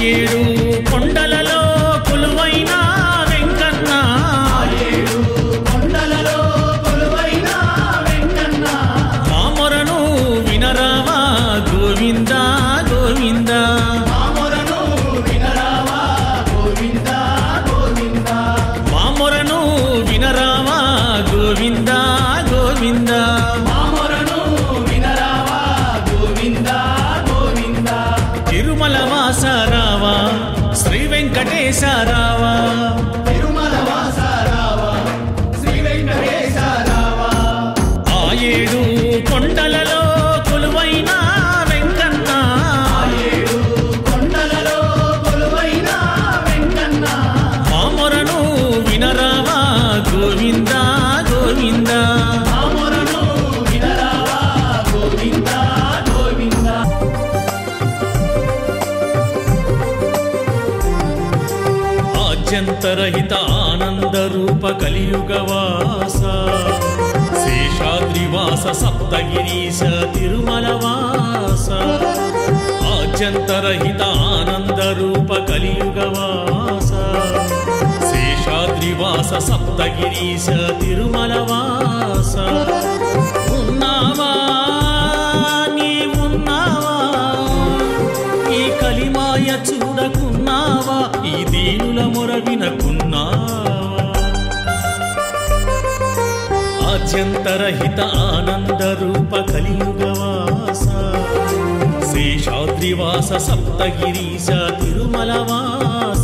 ఏడు కొండలలో కొలువైన వెంకన్న కొండలలో కొలువైన వెంకన్న మా మొరను వినరావా గోవింద గోవింద మామొరను వినరావా గోవింద గోవింద మా మొరను వినరావా గోవింద గోవింద మామొరను వినరావా గోవింద గోవింద తిరుమల వాస రావా శ్రీ వెంకటేశ రావా తిరుమల వాస రావా శ్రీ వెంకటేశ రావా ఆ ఏడు కొండలలో కొలువైన వెంకన్న ఏడు కొండలలో కొలువైన వెంకన్న మా మొరను వినరావా గోవింద గోవింద మామొరను వినరావా గోవింద గోవింద ఆద్యంతరహిత ఆనంద రూప కలియుగ వాస శేషాద్రివాస సప్తగిరీశ తిరుమల వాస ఆద్యంతరహిత ఆనంద రూప కలియుగ వాస శేషాద్రివాస సప్తగిరీశ తిరుమల వాస ఉన్నావా నీవున్నావా ఈ కలిమాయ చూడకున్నావా ఈ దీనుల మొర వినకున్నావా ఆద్యంతరహిత ఆనంద రూప కలియుగవాస శేషాద్రివాస సప్తగిరీశ తిరుమల వాస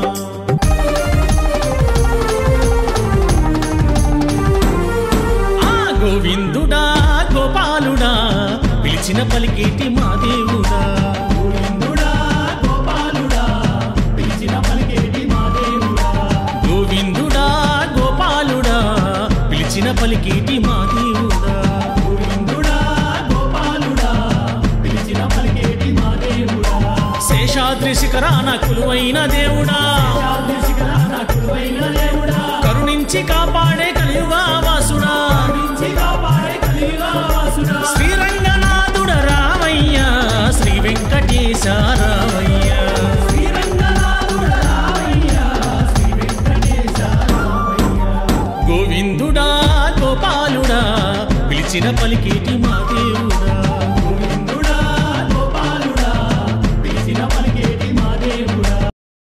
ఆ గోవిందుడా గోపాలుడా పిలిచిన పలికేటి మా దేవుడా గోవిందుడా గోపాలుడా పిలిచిన పలికేటి మా దేవుడా గోవిందుడా గోపాలుడా పిలిచిన పలికేటి మా దేవుడా గోవిందుడా గోపాలుడా పిలిచిన పలికేటి మా దేవుడా శేషాద్రి శిఖరాన కులువైన దేవుడా శాంతి శిఖరాన కొలువైన దేవుడా కరుణించి కాపాడే కలియుగా వాసుడా కరుణించి కాపాడే కలియుగా వాసుడా శ్రీరంగనాథుడ రామయ్య శ్రీ వెంకటేశ రామయ్య శ్రీరంగనాథుడ రామయ్య శ్రీ వెంకటేశ రామయ్య గోవిందుడా గోపాలుడా పిలిచిన పలికేటి మా దేవుడా గోవిందుడా గోపాలుడా పిలిచిన పలికేటి మా దేవుడా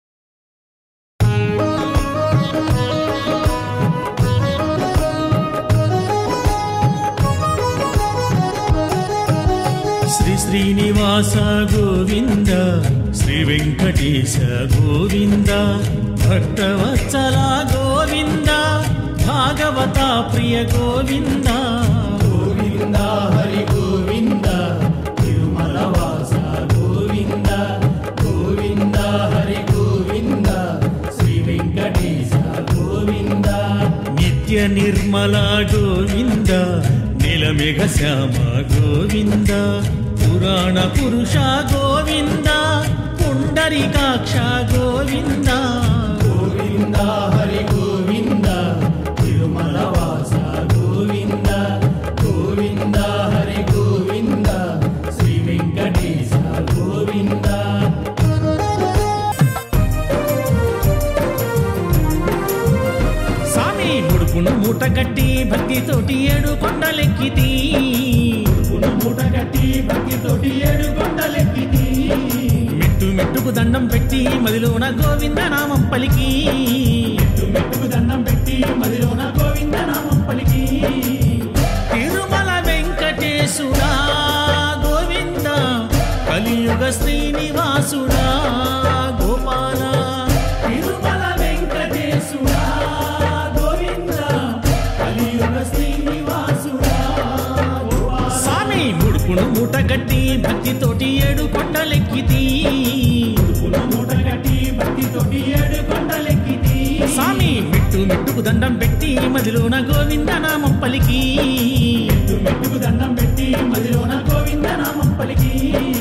శ్రీ శ్రీనివాస గోవింద శ్రీ వెంకటేశ గోవింద భక్తవత్సల గోవింద భాగవత ప్రియ గోవింద గోవింద హరి గోవింద తిరుమల వాస గోవింద గోవింద హరి గోవింద శ్రీ వెంకటేశ గోవింద నిత్య నిర్మల గోవింద నిలమెఘ శ్యామ గోవింద పురాణ పురుష గోవింద పుండరికాక్ష గోవింద గోవింద హరి గోవింద తిరుమల వాస గోవింద గోవింద హరి గోవింద శ్రీ వెంకటేశ గోవింద స్వామి ముడుపును మూట కట్టి భక్తితోటి ఏడు కొండలెక్కితి పున మూట కట్టి భక్తితోటి ఏడు కొండలెక్కితి మెట్టు మెట్టుకు దండం పెట్టి మదిలోన గోవింద నామం పలికి మెట్టు మెట్టుకు దండం పెట్టి మదిలోన గోవింద నామం పలికి తిరుమల వెంకటేశుడా గోవింద కలియుగ శ్రీనివాసుడా గోపాల తిరుమల వెంకటేశుడా గోవింద కలియుగ శ్రీనివాసుడా గోపాల. స్వామి ముడుపును మూట కట్టి భక్తితోటి ఏడు కొండలెక్కితి పున మూట కట్టి భక్తితోటి ఏడు కొండలెక్కితి స్వామి మెట్టు మెట్టుకు దండం పెట్టి మదిలోన గోవింద నామం పలికి మెట్టు మెట్టుకు దండం పెట్టి మదిలోన గోవింద నామం పలికి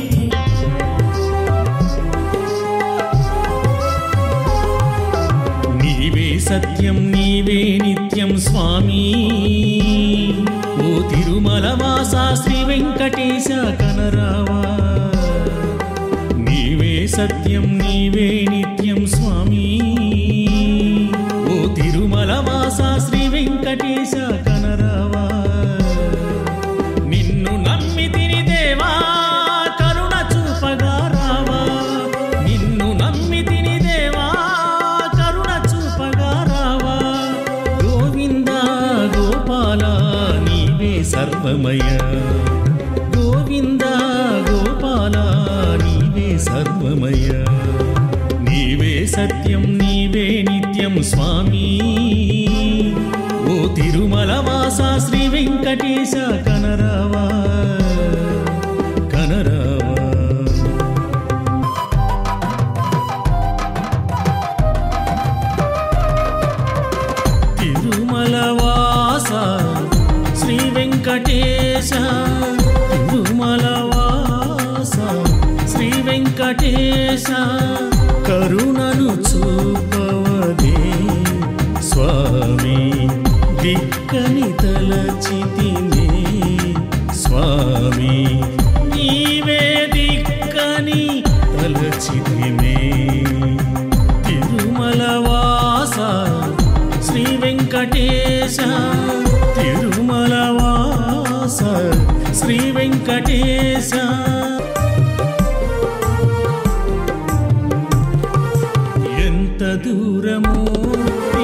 నీవే సత్యం నీవే నిత్యం స్వామి ఓ తిరుమల వాస శ్రీ వెంకటేశ కనరావా నీవే సత్యం నీవే నిత్యం స్వామి ఓ తిరుమల వాస శ్రీ వెంకటేశ కనరావా నిన్ను నమ్మి తిని దేవా కరుణ చూపగా రావా నిన్ను నమ్మి తిని దేవా కరుణ చూపగా రావా గోవింద గోపాల నీవే సర్వమయ గోవింద గోపాల నీవే సర్వమయ నీవే సత్యం నీవే నిత్యం స్వామి ఓ తిరుమల వాస శ్రీ వెంకటేశ కనరావా కనరావా తిరుమల వాస శ్రీ వెంకటేశ తిరుమల వాస శ్రీ వెంకటేశ కరుణను చూపవదే స్వామి దిక్కని తలచితినే స్వామి నీవే దిక్కని తలచితినే తిరుమల వాస శ్రీ వెంకటేశ తిరుమల వాస శ్రీ వెంకటేశ ఎంత దూరమో